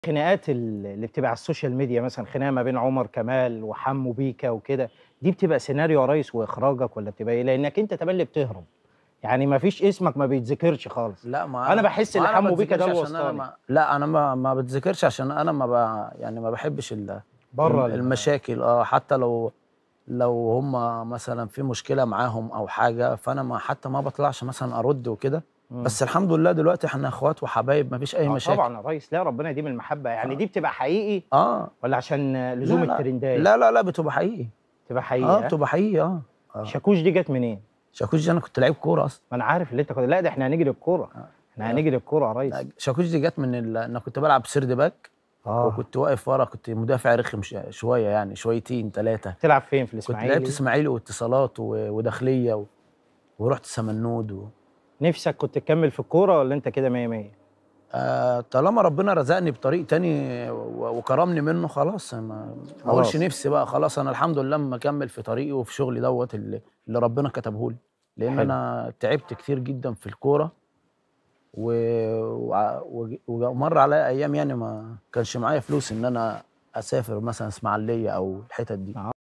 الخناقات ال- اللي بتبقى على السوشيال ميديا مثلا خناقه ما بين عمر كمال وحمو بيكا وكده دي بتبقى سيناريو يا ريس واخراجك ولا بتبقى ايه لانك انت تملي بتهرب يعني ما فيش اسمك ما بيتذكرش خالص لا ما أنا بحس إن ما حمو بيكا ده بتذكرش عشان أنا الوسطاني. ما لا انا ما ما بتذكرش عشان انا ما ب... يعني ما بحبش ال... بره ال- المشاكل اه حتى لو لو هم مثلا في مشكله معاهم او حاجه فانا ما حتى ما بطلعش مثلا ارد وكده مم. بس الحمد لله دلوقتي احنا اخوات وحبايب ما فيش اي آه مشاكل طبعا يا ريس لا ربنا يديم المحبه يعني آه. دي بتبقى حقيقي اه ولا عشان لزوم لا لا. الترندات لا لا لا بتبقى حقيقي بتبقى حقيقي اه ها؟ بتبقى حقيقي اه آه. شاكوش دي جت منين شاكوش دي انا كنت لعيب كوره اصلا ما انا عارف اللي انت كنت لا ده احنا هنيجي للكوره احنا هنيجي للكوره يا ريس لا، شاكوش دي جت من ال... انا كنت بلعب سيرد باك اه وكنت واقف ورا كنت مدافع رخم ش- شويه يعني شويتين ثلاثه تلعب فين في كنت الاسماعيلي لعبت اسماعيلي واتصالات و... وداخليه و... ورحت سمنود و... نفسك كنت تكمل في الكوره ولا انت كده 100 100 آه طالما ربنا رزقني بطريق تاني و... وكرمني منه خلاص ما ما اقولش خلاص. نفسي بقى خلاص انا الحمد لله مكمل في طريقي وفي شغلي دوت اللي, اللي ربنا كتبه لي لان حلو. انا تعبت كتير جدا في الكوره و... وع- وج- ومر عليا ايام يعني ما كانش معايا فلوس ان انا اسافر مثلا اسماعيليه او الحتت دي